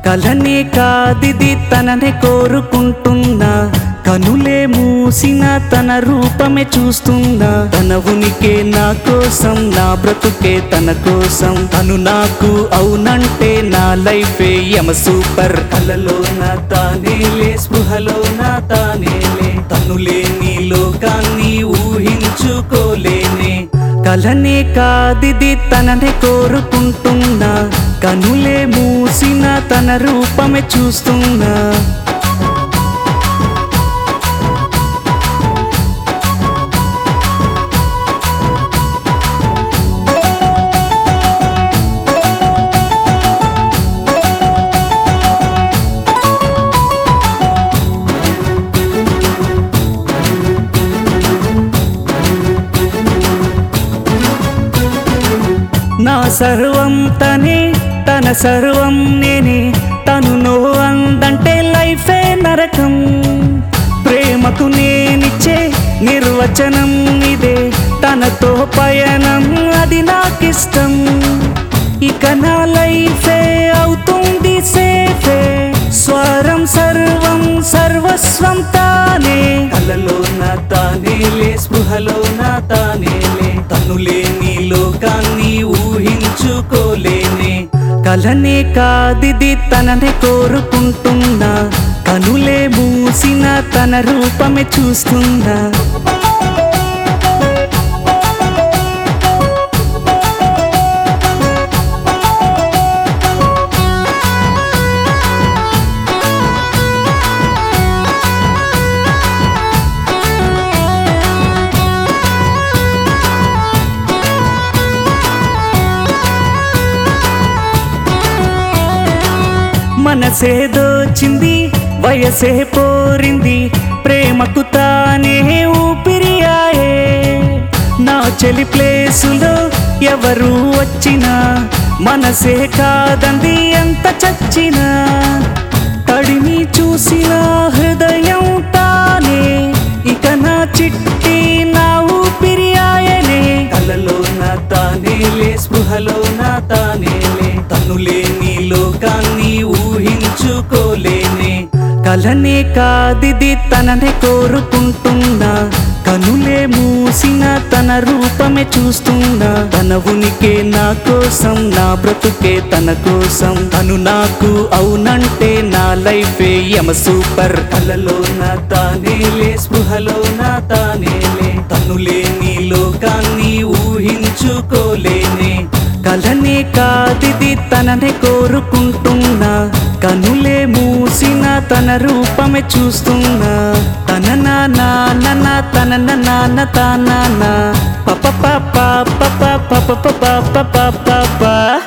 కలనే కాదిది తననే కోరుకుంటున్నా కనులే మూసిన తన రూపమే చూస్తున్నా తన ఉనికి నా కోసం నా బ్రతుకే తన కోసం తను నాకు అవునంటే నా లైఫే యమ సూపర్ కలలో నా తానేలే స్పృహలో నా తానేలే తను లేని లోకాన్ని ఊహించుకోలేనే కలనే కాదిది తననే కోరుకుంటున్నా కనులే మూసిన తన రూపమే చూస్తున్నా నా సర్వం తనే తన సర్వం నేనే తను నో అందంటే లైఫే నరకం ప్రేమకు నేనిచ్చే నిర్వచనం ఇదే తనతో పయనం అది నాకిష్టం ఇక నా లైఫే అవుతుంది సేఫే స్వరం సర్వం సర్వస్వం తానే కలలో నా తానేలే స్పృహలో నా తానేలే తను లేని లోకాన్ని ఊహించుకోలేనే కలనే కాదిది తననే కోరుకుంటున్నా కనులే మూసిన తన రూపమే చూస్తున్నా మనసే దోచింది వయసే పోరింది ప్రేమకు తానే ఊపిరియాయే నా చెలి ప్లేసులో ఎవరు వచ్చినా మనసే కాదంది ఎంత చచ్చినా తడిని చూసిన హృదయం తానే ఇక నా చిట్టి నా ఊపిరియాయనే కలలో నా తానేలే స్పృహలో నా తానేలే తను లేని లోకాన్ని ఊహించుకోలేనే కలనే కాదిది తననే కోరుకుంటున్నా కనులే మూసిన తన రూపమే చూస్తున్నా తన ఉనికి నా కోసం నా బ్రతుకే తన కోసం తను నాకు అవునంటే నా లైఫే యమ సూపర్ కలలో నా తానేలే స్పృహలో నా తానేలే తను లేని లోకాన్ని ఊహించుకోలేనే కలనే కాదిది తననే కోరుకుంటున్నా కనులే మూసిన తన రూపమే చూస్తున్నా తన నాన్న నన్న తన నాన్న తాన పప పప పప పప పప పప పప